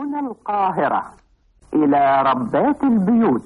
من القاهرة إلى ربات البيوت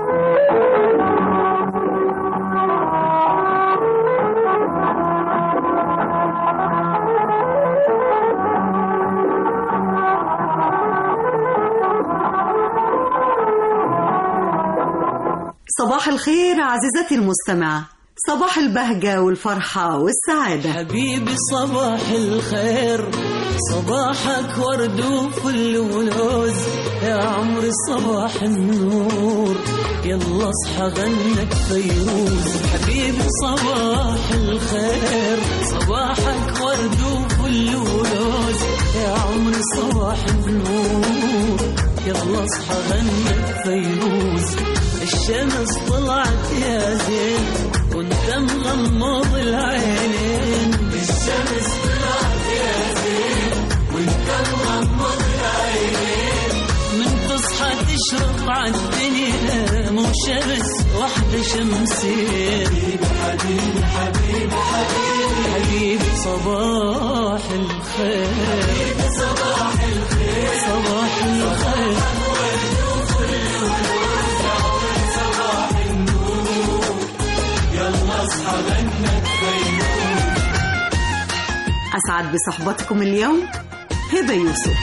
صباح الخير عزيزتي المستمعة صباح البهجة والفرحة والسعادة حبيبي صباح الخير صباحك ورد وفل ولوز يا عمري صباح النور يلا اصحى غنك فيروز حبيبي صباح الخير صباحك ورد وفل ولوز يا عمري صباح النور يلا اصحى غنك فيروز الشمس طلعت يا زين وانت مغمض العينين الشمس طلعت يا زين وانت مغمض العينين من تصحى تشرق عالدنيا مو شمس واحدة شمسين حبيبي حبيبي حبيبي حبيبي صباح الخير حبيبي صباح الخير صباح الخير أسعد بصحبتكم اليوم هبة يوسف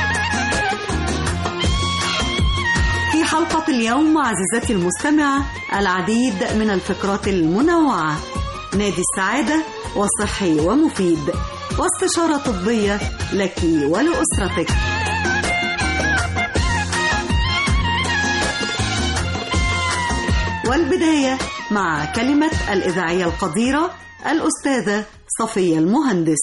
في حلقة اليوم عزيزتي المستمعة العديد من الفقرات المنوعة نادي السعادة وصحي ومفيد واستشارة طبية لك ولأسرتك والبداية مع كلمة الإذاعية القديرة الأستاذة صفية المهندس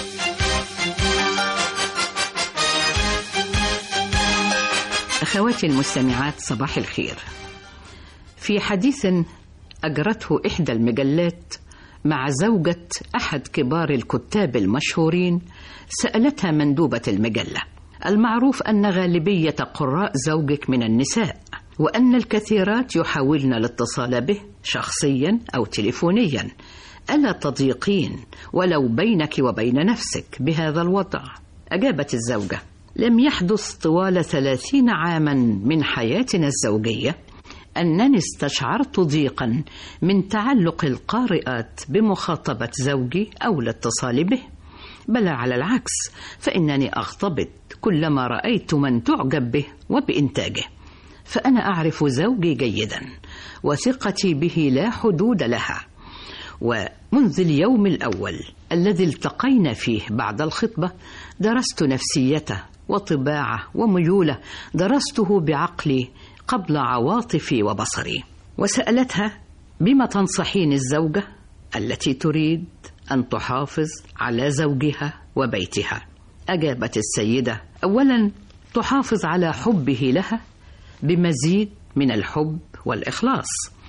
أخواتي المستمعات صباح الخير في حديث أجرته إحدى المجلات مع زوجة أحد كبار الكتاب المشهورين سألتها مندوبة المجلة المعروف أن غالبية قراء زوجك من النساء وأن الكثيرات يحاولن الاتصال به شخصيا أو تليفونيا ألا تضيقين ولو بينك وبين نفسك بهذا الوضع أجابت الزوجة لم يحدث طوال ثلاثين عاما من حياتنا الزوجية أنني استشعرت ضيقا من تعلق القارئات بمخاطبة زوجي أو الاتصال به بل على العكس فإنني أغتبط كلما رأيت من تعجب به وبإنتاجه فأنا أعرف زوجي جيدا وثقتي به لا حدود لها ومنذ اليوم الأول الذي التقينا فيه بعد الخطبة درست نفسيته وطباعه وميوله درسته بعقلي قبل عواطفي وبصري وسألتها بما تنصحين الزوجة التي تريد أن تحافظ على زوجها وبيتها أجابت السيدة أولا تحافظ على حبه لها بمزيد من الحب والإخلاص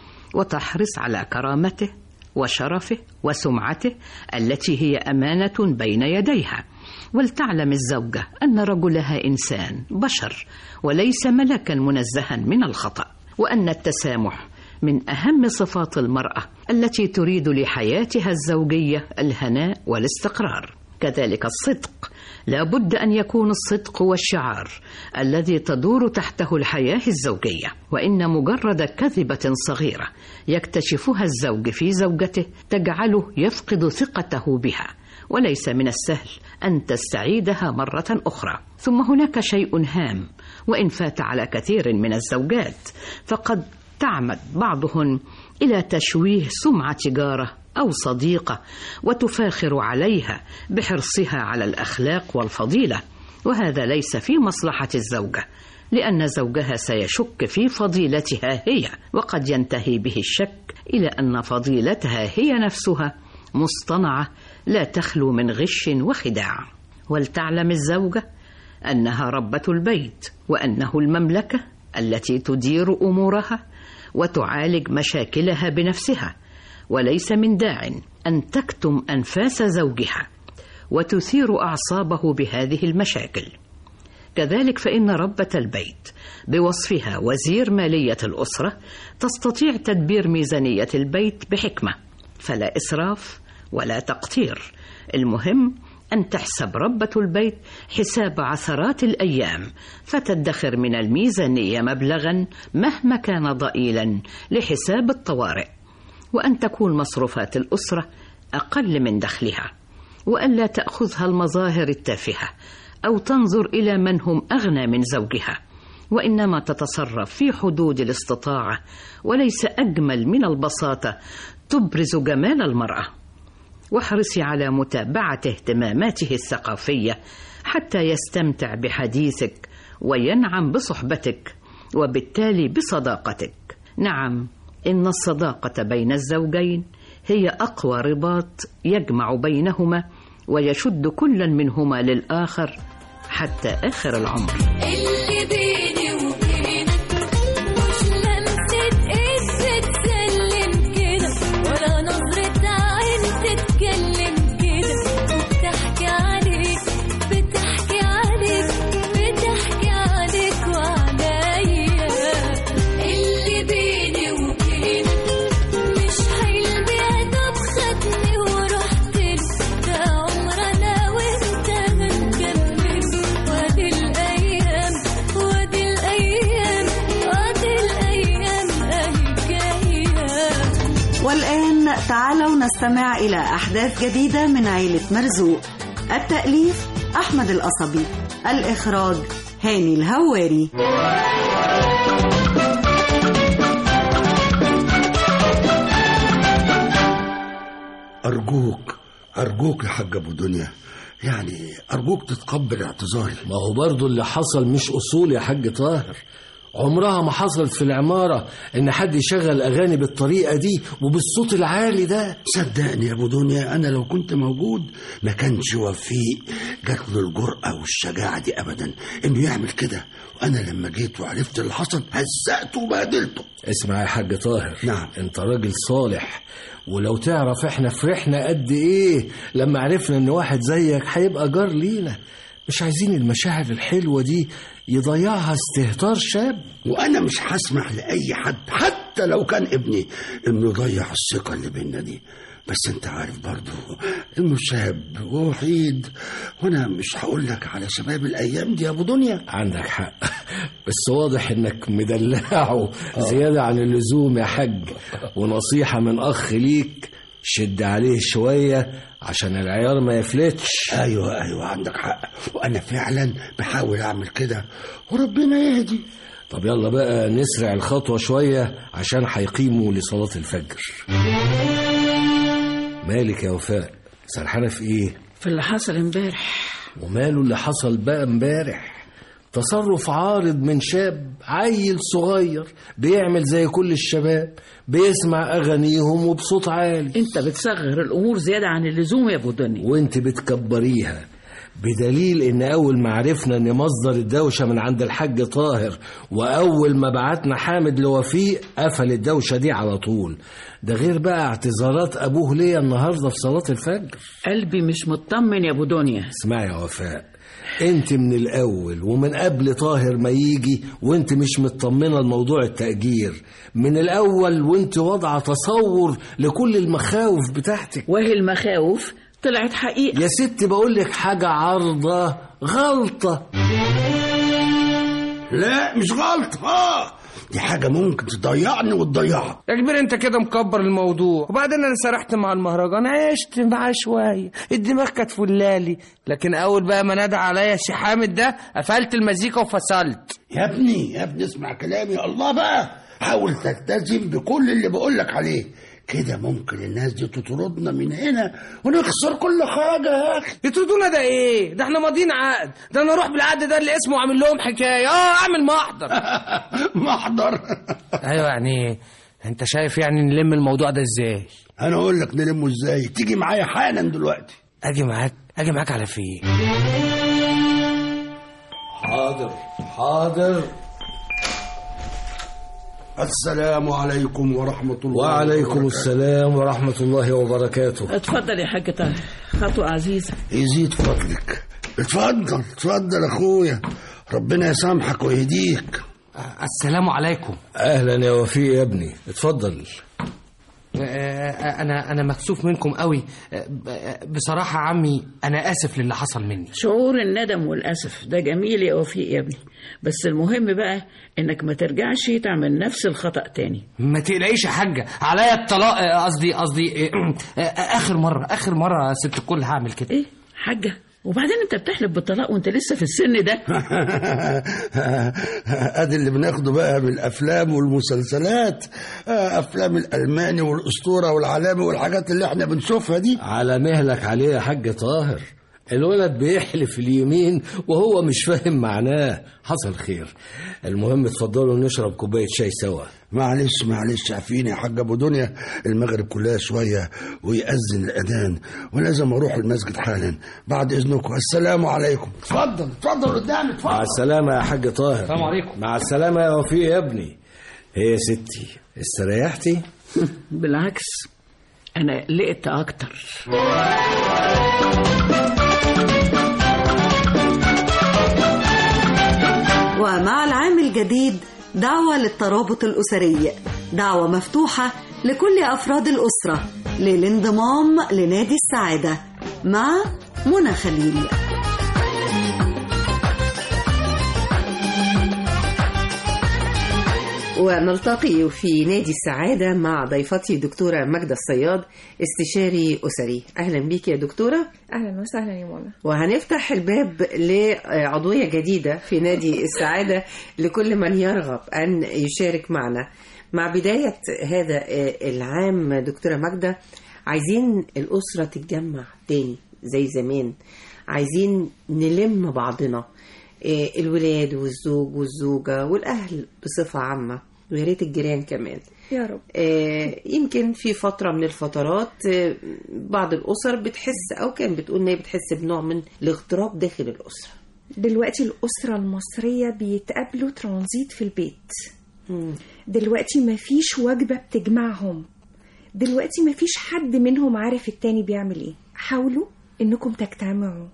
وتحرص على كرامته وشرفه وسمعته التي هي امانه بين يديها ولتعلم الزوجه ان رجلها انسان بشر وليس ملكا منزها من الخطا وان التسامح من اهم صفات المراه التي تريد لحياتها الزوجيه الهناء والاستقرار كذلك الصدق لا بد ان يكون الصدق والشعار الذي تدور تحته الحياه الزوجيه وان مجرد كذبه صغيره يكتشفها الزوج في زوجته تجعله يفقد ثقته بها وليس من السهل ان تستعيدها مره اخرى ثم هناك شيء هام وان فات على كثير من الزوجات فقد تعمد بعضهن الى تشويه سمعه جاره او صديقه وتفاخر عليها بحرصها على الاخلاق والفضيله وهذا ليس في مصلحه الزوجه لان زوجها سيشك في فضيلتها هي وقد ينتهي به الشك الى ان فضيلتها هي نفسها مصطنعه لا تخلو من غش وخداع ولتعلم الزوجه انها ربه البيت وانه المملكه التي تدير امورها وتعالج مشاكلها بنفسها وليس من داع ان تكتم انفاس زوجها وتثير اعصابه بهذه المشاكل كذلك فان ربه البيت بوصفها وزير ماليه الاسره تستطيع تدبير ميزانيه البيت بحكمه فلا اسراف ولا تقتير المهم أن تحسب ربة البيت حساب عثرات الأيام فتدخر من الميزانية مبلغا مهما كان ضئيلا لحساب الطوارئ وأن تكون مصروفات الأسرة أقل من دخلها وألا تأخذها المظاهر التافهة أو تنظر إلى من هم أغنى من زوجها وإنما تتصرف في حدود الاستطاعة وليس أجمل من البساطة تبرز جمال المرأة واحرصي على متابعة اهتماماته الثقافية حتى يستمتع بحديثك وينعم بصحبتك وبالتالي بصداقتك نعم إن الصداقة بين الزوجين هي أقوى رباط يجمع بينهما ويشد كل منهما للآخر حتى آخر العمر اللي بيني وبينك مش لمسة ايد بتسلم كده ولا نظرة عين تتكلم كده وبتحكي عليك بتحكي عليك بتحكي عليك وعليا اللي بيني وبينك مش حلم يا دوب خدني ورحت له ده عمرنا وانت هنكمل وادي الايام وادي الايام وادي الايام اهي جايه والآن تعالوا نستمع إلى أحداث جديدة من عيلة مرزوق التأليف أحمد القصبي الإخراج هاني الهواري أرجوك أرجوك يا حاج أبو دنيا يعني أرجوك تتقبل اعتذاري ما هو برضو اللي حصل مش أصول يا حاج طاهر عمرها ما حصلت في العمارة إن حد يشغل أغاني بالطريقة دي وبالصوت العالي ده صدقني يا أبو دنيا أنا لو كنت موجود ما كانش وفيق جات له الجرأة والشجاعة دي أبدا إنه يعمل كده وأنا لما جيت وعرفت اللي حصل هزقته وبهدلته اسمع يا حاج طاهر نعم. انت راجل صالح ولو تعرف احنا فرحنا قد ايه لما عرفنا ان واحد زيك هيبقى جار لينا مش عايزين المشاعر الحلوة دي يضيعها استهتار شاب وأنا مش هسمح لأي حد حتى لو كان ابني إنه يضيع الثقة اللي بينا دي بس انت عارف برضه انه شاب ووحيد وانا مش هقول لك على شباب الايام دي يا ابو دنيا عندك حق بس واضح انك مدلعه زيادة عن اللزوم يا حاج ونصيحة من اخ ليك شد عليه شوية عشان العيار ما يفلتش ايوه ايوه عندك حق وانا فعلا بحاول اعمل كده وربنا يهدي طب يلا بقى نسرع الخطوة شوية عشان هيقيموا لصلاة الفجر مالك يا وفاء سرحانة في ايه في اللي حصل امبارح وماله اللي حصل بقى امبارح تصرف عارض من شاب عيل صغير بيعمل زي كل الشباب بيسمع اغانيهم وبصوت عالي انت بتصغر الامور زياده عن اللزوم يا ابو دنيا وانت بتكبريها بدليل ان اول ما عرفنا ان مصدر الدوشه من عند الحاج طاهر واول ما بعتنا حامد لوفيق قفل الدوشه دي على طول ده غير بقى اعتذارات ابوه ليا النهارده في صلاه الفجر قلبي مش مطمن يا ابو دنيا اسمعي يا وفاء انت من الاول ومن قبل طاهر ما يجي وانت مش مطمنه لموضوع التاجير من الاول وانت واضعه تصور لكل المخاوف بتاعتك وهي المخاوف طلعت حقيقه يا ست بقول لك حاجه عارضه غلطه لا مش غلط اه دي حاجه ممكن تضيعني وتضيعك يا كبير انت كده مكبر الموضوع وبعدين انا سرحت مع المهرجان عشت معاه شويه الدماغ كانت فلالي لكن اول بقى ما نادى عليا الشيخ حامد ده قفلت المزيكا وفصلت يا ابني يا ابني اسمع كلامي الله بقى حاول تلتزم بكل اللي بقولك عليه كده ممكن الناس دي تطردنا من هنا ونخسر كل حاجة يا أخي يطردونا ده ايه ده احنا ماضيين عقد ده انا اروح بالعقد ده اللي اسمه عامل لهم حكايه اه اعمل محضر محضر ايوه يعني انت شايف يعني نلم الموضوع ده ازاي أنا أقول لك نلمه إزاي تيجي معايا حالا دلوقتي اجي معاك اجي معاك على فين حاضر حاضر السلام عليكم ورحمة الله وعليكم وبركاته. السلام ورحمه الله وبركاته اتفضل يا حاج طاهر خطوه عزيزه يزيد فضلك اتفضل اتفضل أخويا ربنا يسامحك ويهديك السلام عليكم اهلا يا وفيق يا ابني اتفضل آه، انا انا مكسوف منكم قوي آه، ب- بصراحه عمي انا اسف للي حصل مني شعور الندم والأسف ده جميل يا وفيق يا ابني بس المهم بقى إنك ما ترجعش تعمل نفس الخطأ تاني ما تقلقيش يا حاجه عليا الطلاق آه، قصدي قصدي آه، آه، اخر مره اخر مره يا ست الكل هعمل كده إيه حاجة وبعدين أنت بتحلف بالطلاق وأنت لسه في السن ده ادي اللي بناخده بقى من الافلام والمسلسلات آه، افلام الالماني والاسطوره والعلامه والحاجات اللي احنا بنشوفها دي على مهلك عليه يا حاج طاهر الولد بيحلف اليمين وهو مش فاهم معناه حصل خير المهم اتفضلوا نشرب كوباية شاي سوا معلش معلش عارفين يا حاج ابو دنيا المغرب كلها شويه ويأذن الاذان ولازم اروح المسجد حالا بعد اذنكم السلام عليكم اتفضل اتفضل قدامي مع اتفضل السلامة يا حاج طاهر السلام عليكم. مع السلامة يا وفيق يا ابني هي يا ستي استريحتي بالعكس أنا قلقت أكتر ومع العام الجديد دعوة للترابط الأسري دعوة مفتوحة لكل أفراد الأسرة للانضمام لنادي السعادة مع منى خليل ونلتقي في نادي السعادة مع ضيفتي دكتورة ماجدة الصياد استشاري أسري أهلا بيك يا دكتورة اهلا وسهلا يا منى وهنفتح الباب لعضوية جديدة في نادي السعادة لكل من يرغب أن يشارك معنا مع بداية هذا العام دكتورة ماجدة عايزين الأسرة تتجمع تاني زي زمان عايزين نلم بعضنا إيه، الولاد والزوج والزوجة والأهل بصفة عامة ويا ريت الجيران كمان يا رب آه، يمكن في فترة من الفترات آه، بعض الأسر بتحس أو كان بتقول إن هي بتحس بنوع من الاغتراب داخل الأسرة دلوقتي الأسرة المصرية بيتقابلوا ترانزيت في البيت دلوقتي مفيش وجبة بتجمعهم دلوقتي مفيش حد منهم عارف التاني بيعمل ايه حاولوا انكم تجتمعوا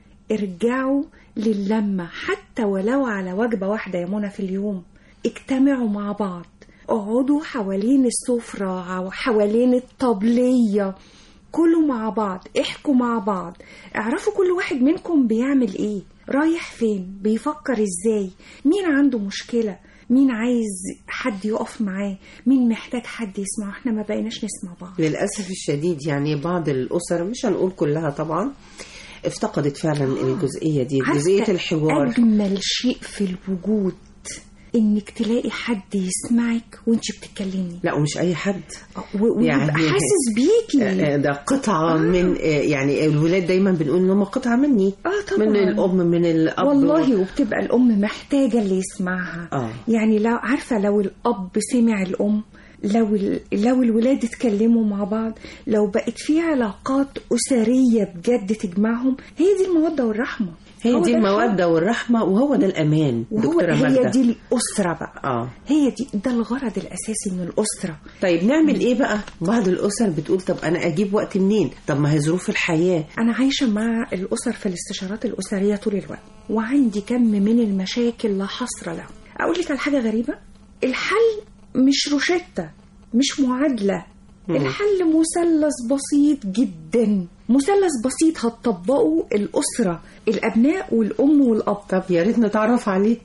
ارجعوا للمة حتى ولو على وجبة واحدة يا منى في اليوم اجتمعوا مع بعض اقعدوا حوالين السفرة أو حوالين الطبلية كلوا مع بعض احكوا مع بعض اعرفوا كل واحد منكم بيعمل ايه رايح فين بيفكر ازاي مين عنده مشكلة مين عايز حد يقف معاه مين محتاج حد يسمعه احنا ما بقيناش نسمع بعض للأسف الشديد يعني بعض الأسر مش هنقول كلها طبعا افتقدت فعلا الجزئية دي جزئية عارفة الحوار أجمل شيء في الوجود إنك تلاقي حد يسمعك وأنت بتتكلمي لا ومش أي حد و- ويبقى حاسس بيكي آه، ده قطعة من آه، يعني الولاد دايما بنقول إن هم قطعة مني اه طبعا من الأم من الأب والله وبتبقى الأم محتاجة اللي يسمعها آه. يعني لو عارفة لو الأب سمع الأم لو ال- لو الولاد اتكلموا مع بعض لو بقت في علاقات أسرية بجد تجمعهم هي دي المودة والرحمة هي هو دي ده الحب. المودة والرحمة وهو ده الأمان وهو دكتورة هي ماجدة دي الأسرة بقى اه هي دي ده الغرض الأساسي من الأسرة طيب نعمل ايه بقى بعض الاسر بتقول طب انا اجيب وقت منين طب ما هي ظروف الحياه أنا عايشة مع الأسر في الاستشارات الأسرية طول الوقت وعندي كم من المشاكل لا حصر لها أقول لك على حاجة غريبة الحل مش روشتة مش معادلة مم. الحل مثلث بسيط جدا مثلث بسيط هتطبقه الأسرة الأبناء والأم والأب طب يا ريت نتعرف عليه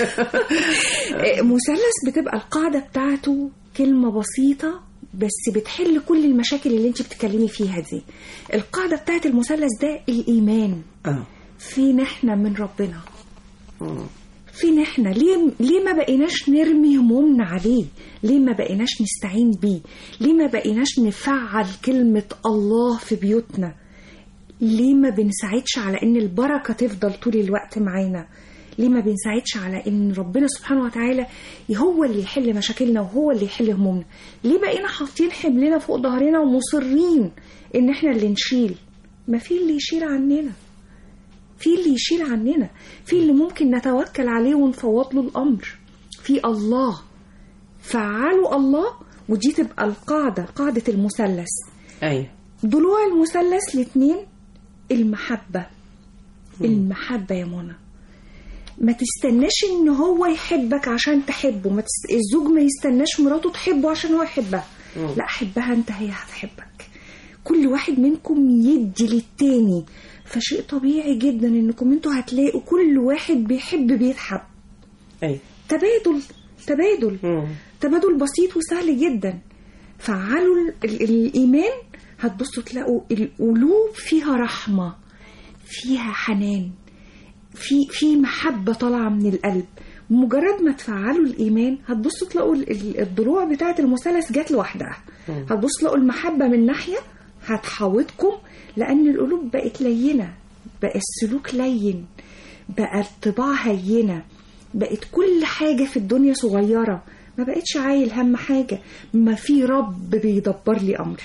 مثلث بتبقى القاعدة بتاعته كلمة بسيطة بس بتحل كل المشاكل اللي انت بتتكلمي فيها دي القاعدة بتاعت المثلث ده الإيمان اه فين احنا من ربنا فين احنا ليه ليه ما بقيناش نرمي همومنا عليه ليه ما بقيناش نستعين بيه ليه ما بقيناش نفعل كلمة الله في بيوتنا ليه ما بنساعدش على ان البركة تفضل طول الوقت معانا ليه ما بنساعدش على ان ربنا سبحانه وتعالى هو اللي يحل مشاكلنا وهو اللي يحل همومنا ليه بقينا حاطين حملنا فوق ظهرنا ومصرين ان احنا اللي نشيل ما في اللي يشيل عننا في اللي يشيل عننا في اللي ممكن نتوكل عليه ونفوض له الامر في الله فعلوا الله ودي تبقى القاعده قاعده المثلث ايوه ضلوع المثلث الاثنين المحبه المحبه يا منى ما تستناش ان هو يحبك عشان تحبه ما تست... الزوج ما يستناش مراته تحبه عشان هو يحبها لا حبها انت هي هتحبك كل واحد منكم يدي للتاني فشيء طبيعي جدا انكم انتوا هتلاقوا كل واحد بيحب بيتحب ايوه تبادل تبادل تبادل بسيط وسهل جدا فعلوا ال- ال- الايمان هتبصوا تلاقوا القلوب فيها رحمه فيها حنان في في محبه طالعه من القلب مجرد ما تفعلوا الايمان هتبصوا تلاقوا ال- ال- الضلوع بتاعه المثلث جت لوحدها هتبصوا تلاقوا المحبه من ناحيه هتحاوطكم لان القلوب بقت لينه بقى السلوك لين بقى الطباع هينه بقت كل حاجه في الدنيا صغيره ما بقتش عايل هم حاجه ما في رب بيدبر لي امري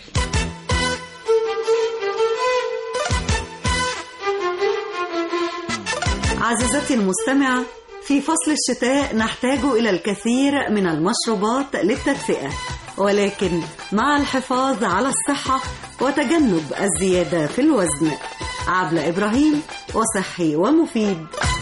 عزيزتي المستمعة في فصل الشتاء نحتاج إلى الكثير من المشروبات للتدفئة ولكن مع الحفاظ على الصحة وتجنب الزيادة في الوزن عبلة إبراهيم وصحي ومفيد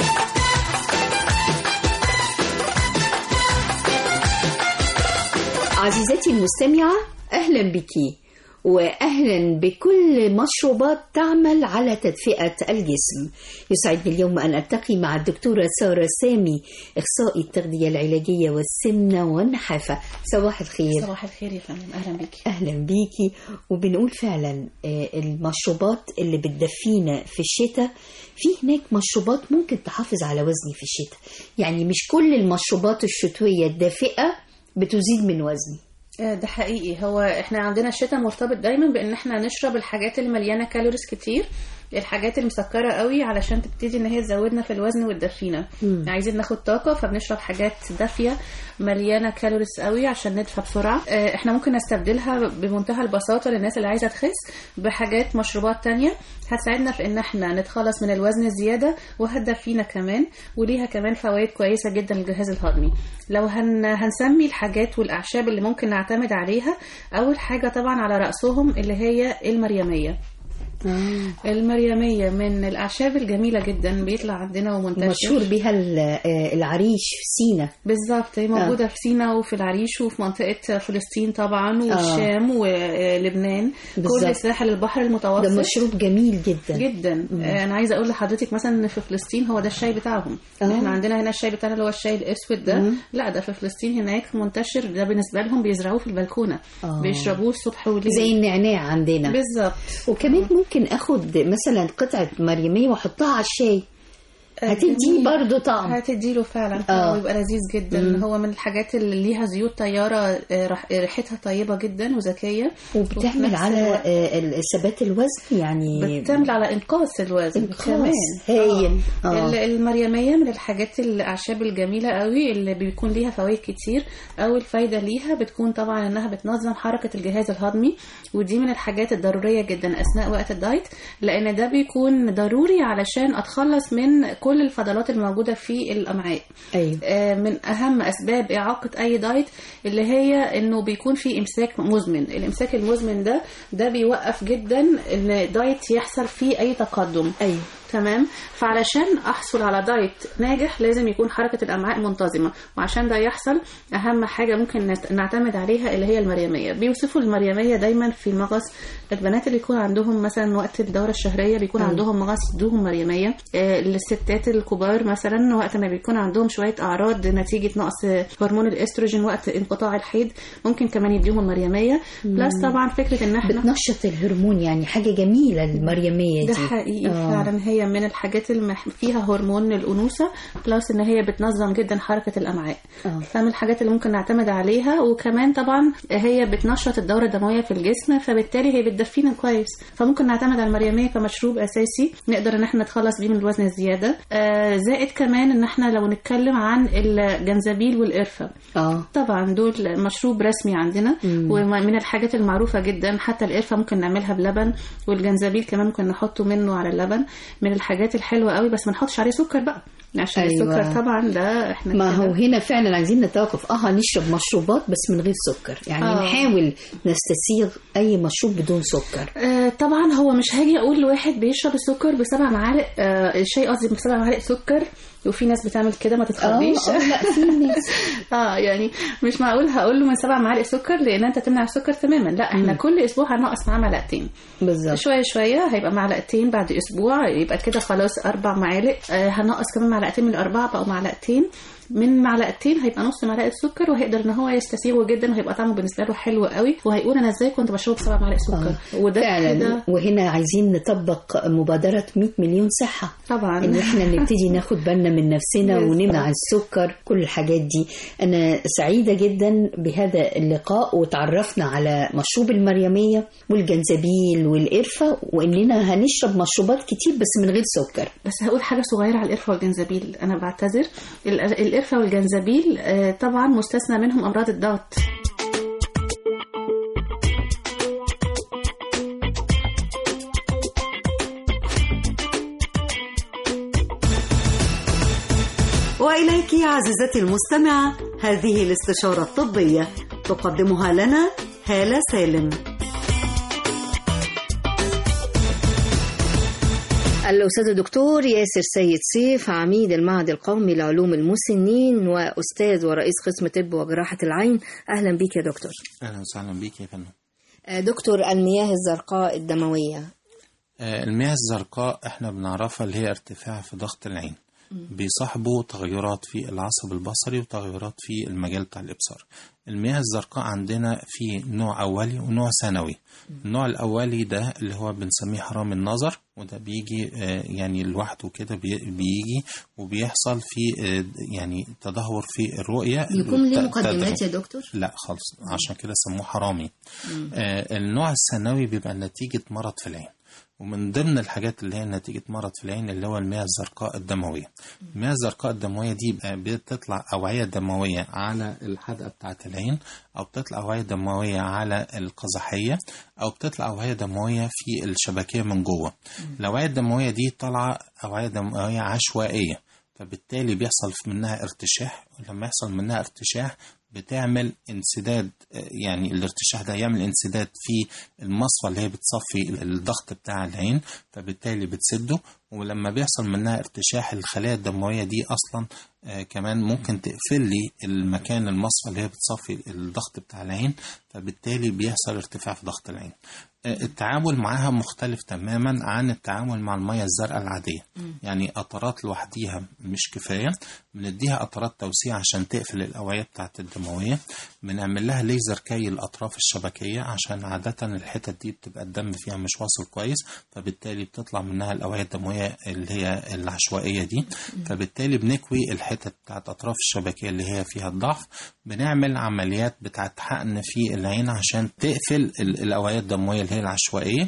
عزيزتي المستمعة أهلا بك وأهلا بكل مشروبات تعمل على تدفئة الجسم يسعدني اليوم أن ألتقي مع الدكتورة سارة سامي إخصائي التغذية العلاجية والسمنة والنحافة صباح الخير صباح الخير يا فندم اهلا بيكي أهلا بيكي وبنقول فعلا آه، المشروبات اللي بتدفينا في الشتاء في هناك مشروبات ممكن تحافظ على وزني في الشتاء يعني مش كل المشروبات الشتوية الدافئة بتزيد من وزني آه، ده حقيقي هو احنا عندنا الشتاء مرتبط دايما بان احنا نشرب الحاجات اللي مليانه كالوريز كتير الحاجات المسكره قوي علشان تبتدي ان هي تزودنا في الوزن وتدفينا مم. عايزين ناخد طاقه فبنشرب حاجات دافيه مليانه كالوريز قوي عشان ندفى بسرعه آه، احنا ممكن نستبدلها بمنتهى البساطه للناس اللي عايزه تخس بحاجات مشروبات تانية هتساعدنا في ان احنا نتخلص من الوزن الزياده وهتدفينا كمان وليها كمان فوائد كويسه جدا للجهاز الهضمي لو هن... هنسمي الحاجات والاعشاب اللي ممكن نعتمد عليها اول حاجه طبعا على راسهم اللي هي المريميه المريمية من الأعشاب الجميلة جدا بيطلع عندنا ومنتشر مشهور بيها ال- آه، العريش في سينا بالظبط هي موجودة في سينا وفي العريش وفي منطقة فلسطين طبعا والشام ولبنان بالظبط. كل ساحل البحر المتوسط ده مشروب جميل جدا جدا آه، انا عايزه اقول لحضرتك مثلا ان في فلسطين هو ده الشاي بتاعهم آه. احنا عندنا هنا الشاي بتاعنا اللي هو الشاي الاسود ده مم. لا ده في فلسطين هناك منتشر ده بالنسبه لهم بيزرعوه في البلكونه آه. بيشربوه الصبح والليل زي النعناع عندنا بالظبط وكمان ممكن اخد مثلا قطعة مريمية واحطها على الشاي هتدي جميل. برضو طعم هتديله فعلا آه. ويبقى لذيذ جدا مم. هو من الحاجات اللي ليها زيوت طياره آه، رح- ريحتها طيبه جدا وذكيه وفي وبتعمل نفس على الوقت آه، ال- ثبات الوزن يعني بتعمل على انقاص الوزن إنقاص. كمان هايل. آه. آه. ال- المريميه من الحاجات الاعشاب الجميله قوي اللي بيكون ليها فوائد كتير اول فايده ليها بتكون طبعا انها بتنظم حركه الجهاز الهضمي ودي من الحاجات الضروريه جدا اثناء وقت الدايت لان ده بيكون ضروري علشان اتخلص من كل الفضلات الموجوده في الامعاء ايوه آه، من اهم اسباب اعاقه اي دايت اللي هي انه بيكون في امساك مزمن الامساك المزمن ده ده بيوقف جدا ان دايت يحصل فيه اي تقدم ايوه تمام فعلشان احصل على دايت ناجح لازم يكون حركه الامعاء منتظمه وعشان ده يحصل اهم حاجه ممكن نت- نعتمد عليها اللي هي المريميه بيوصفوا المريميه دايما في مغص البنات اللي يكون عندهم مثلا وقت الدوره الشهريه بيكون أيوة. عندهم مغص يدوهم مريميه آه، للستات الكبار مثلا وقت ما بيكون عندهم شويه اعراض نتيجه نقص هرمون الاستروجين وقت انقطاع الحيض ممكن كمان يديهم مريميه بلس طبعا فكره ان احنا بتنشط الهرمون يعني حاجة جميلة المريمية دي ده حقيقي آه. فعلا هي من الحاجات اللي فيها هرمون الانوثه بلس ان هي بتنظم جدا حركه الامعاء آه. فمن الحاجات اللي ممكن نعتمد عليها وكمان طبعا هي بتنشط الدوره الدمويه في الجسم فبالتالي هي بتدفينا كويس فممكن نعتمد على المريميه كمشروب اساسي نقدر ان احنا نتخلص بيه من الوزن الزياده آه زائد كمان ان احنا لو نتكلم عن الجنزبيل والقرفه اه طبعا دول مشروب رسمي عندنا مم. ومن الحاجات المعروفة جدا حتى القرفة ممكن نعملها بلبن والجنزبيل كمان ممكن نحطه منه على اللبن من الحاجات الحلوة قوي بس ما نحطش عليه سكر بقى عشان أيوة. السكر طبعا ده احنا ما كده- هو هنا فعلا عايزين نتوقف اه نشرب مشروبات بس من غير سكر يعني آه. نحاول نستسيغ اي مشروب بدون سكر آه طبعا هو مش هاجي اقول لواحد بيشرب السكر بسبع معالق آه الشاي قصدي بسبع معالق سكر وفي ناس بتعمل كده ما تتخضيش آه، آه، لا، في ناس. اه يعني مش معقول هقول له من سبع معالق سكر لان انت تمنع السكر تماما لا احنا مم. كل اسبوع هنقص معاه معلقتين بالظبط شويه شويه هيبقى معلقتين بعد اسبوع يبقى كده خلاص اربع معالق آه هنقص كمان معلقتين من الاربعه بقوا معلقتين من معلقتين هيبقى نص معلقه سكر وهيقدر ان هو يستسيغه جدا وهيبقى طعمه بالنسبه له حلو قوي وهيقول انا ازاي كنت بشرب سبع معالق سكر وده فعلا كده وهنا عايزين نطبق مبادرة 100 مليون صحة طبعا ان احنا نبتدي ناخد بالنا من نفسنا بالظبط. ونمنع السكر كل الحاجات دي انا سعيدة جدا بهذا اللقاء وتعرفنا على مشروب المريمية والجنزبيل والقرفة واننا هنشرب مشروبات كتير بس من غير سكر بس هقول حاجة صغيرة على القرفة والجنزبيل أنا بعتذر ال- القرفة والجنزبيل آه، طبعا مستثنى منهم أمراض الضغط وإليك عزيزتي المستمعة هذه الاستشارة الطبية تقدمها لنا هالة سالم الأستاذ الدكتور ياسر سيد سيف عميد المعهد القومي لعلوم المسنين وأستاذ ورئيس قسم طب وجراحة العين أهلا بيك يا دكتور اهلا وسهلا بيك يا فندم آه، دكتور المياه الزرقاء الدموية آه، المياه الزرقاء احنا بنعرفها اللي هي ارتفاع في ضغط العين بيصاحبه تغيرات في العصب البصري وتغيرات في المجال بتاع الإبصار المياه الزرقاء عندنا في نوع أولي ونوع ثانوي النوع الأولي ده اللي هو بنسميه حرام النظر وده بيجي آه، يعني لوحده كده بي- بيجي وبيحصل في آه، يعني تدهور في الرؤية يكون ليه ت- مقدمات يا تدهور. دكتور؟ لا خالص عشان كده سموه حرامي آه، النوع الثانوي بيبقى نتيجة مرض في العين ومن ضمن الحاجات اللي هي نتيجة مرض في العين اللي هو المياه الزرقاء الدموية المياه الزرقاء الدموية دي بقى بتطلع أوعية دموية على الحدقة بتاعة العين أو بتطلع أوعية دموية على القزحية أو بتطلع أوعية دموية في الشبكية من جوه الأوعية الدموية دي طالعة أوعية دموية عشوائية فبالتالي بيحصل منها ارتشاح ولما يحصل منها ارتشاح بتعمل انسداد آه، يعني الارتشاح ده يعمل انسداد في المصفى اللي هي بتصفي الضغط بتاع العين فبالتالي بتسده ولما بيحصل منها ارتشاح الخلايا الدموية دي أصلا آه، كمان ممكن تقفل لي المكان المصفى اللي هي بتصفي الضغط بتاع العين فبالتالي بيحصل ارتفاع في ضغط العين آه، التعامل معاها مختلف تماما عن التعامل مع المية الزرقاء العادية يعني قطرات لوحديها مش كفاية بنديها قطرات توسيع عشان تقفل الأوعية بتاعت الدموية بنعمل لها ليزر كي الأطراف الشبكية عشان عادة الحتت دي بتبقى الدم فيها مش واصل كويس فبالتالي بتطلع منها الأوعية الدموية اللي هي العشوائية دي فبالتالي بنكوي الحتت بتاعت أطراف الشبكية اللي هي فيها الضعف بنعمل عمليات بتاعت حقن في العين عشان تقفل ال- الأوعية الدموية اللي هي العشوائية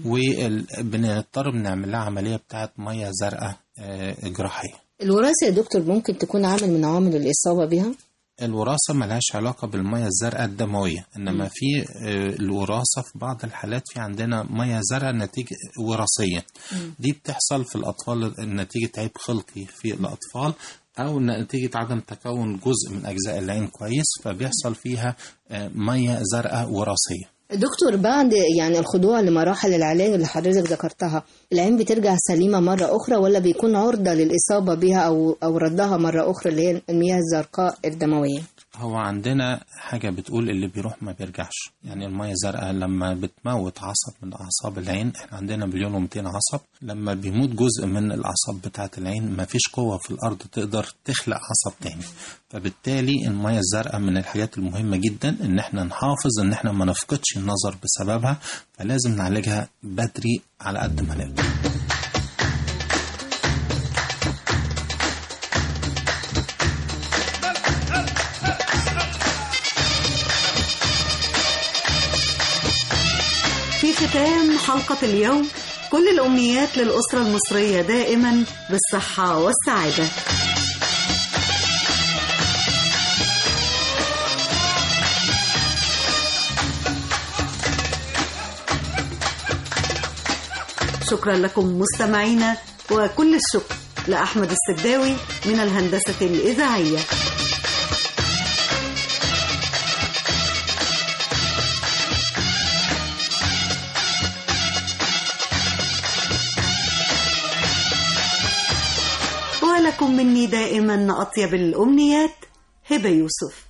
وبنضطر بنعمل لها عملية بتاعت مية زرقاء آه، جراحية الوراثة يا دكتور ممكن تكون عامل من عوامل الإصابة بها الوراثة ملهاش علاقة بالمية الزرقاء الدموية إنما في آه، الوراثة في بعض الحالات في عندنا مية زرقاء نتيجة وراثية دي بتحصل في الأطفال نتيجة عيب خلقي في الأطفال أو نتيجة عدم تكون جزء من أجزاء العين كويس فبيحصل فيها آه، مية زرقاء وراثية دكتور بعد يعني الخضوع لمراحل العلاج اللي حضرتك ذكرتها العين بترجع سليمة مرة أخرى ولا بيكون عرضة للإصابة بها أو أو ردها مرة أخرى اللي هي المياه الزرقاء الدموية هو عندنا حاجة بتقول اللي بيروح ما بيرجعش يعني المية الزرقاء لما بتموت عصب من أعصاب العين احنا عندنا مليون ومئتين عصب لما بيموت جزء من الأعصاب بتاعة العين ما فيش قوة في الأرض تقدر تخلق عصب تاني فبالتالي المية الزرقاء من الحاجات المهمة جدا ان احنا نحافظ ان احنا ما نفقدش النظر بسببها فلازم نعالجها بدري على قد ما نقدر في ختام حلقة اليوم كل الأمنيات للأسرة المصرية دائما بالصحة والسعادة شكرا لكم مستمعينا وكل الشكر لأحمد السداوي من الهندسة الإذاعية ولكم مني دائما أطيب الأمنيات هبة يوسف